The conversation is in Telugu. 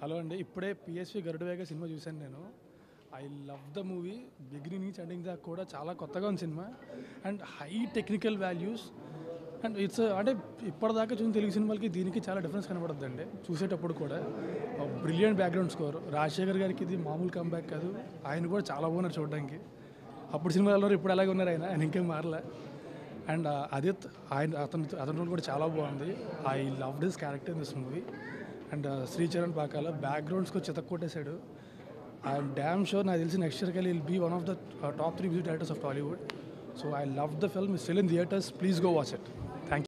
హలో అండి ఇప్పుడే పిఎస్వి గరుడవేగ సినిమా చూశాను నేను I love the movie beginning నుంచి ఎండింగ్ దాకా కూడా చాలా కొత్తగా ఉంది cinema and high technical values and it's అంటే ఇప్పటిదాకా చూసిన తెలుగు సినిమాలకి దీనికి చాలా డిఫరెన్స్ కనబడుతుందండి చూసేటప్పుడు కూడా బ్రిలియంట్ బ్యాక్గ్రౌండ్ స్కోర్ రాజశేఖర్ గారికి ఇది మామూలు కంబ్యాక్ కాదు ఆయన కూడా చాలా బాగున్నారు చూడడానికి అప్పుడు సినిమాలో ఇప్పుడు అలాగే ఉన్నారు ఆయన ఆయన ఇంకేం మారలే అండ్ అదిత్ ఆయన అతని అతని రోల్ కూడా చాలా బాగుంది I love this character in this movie and Sricharan Pakala బ్యాక్గ్రౌండ్స్కి చితక్ కొట్టేశాడు ఐఎమ్ డ్యామ్ షూర్ నాకు తెలిసి నెక్స్ట్ ఇయర్కి will be one of the top three music directors of Tollywood so I love the film still in theatres please go watch it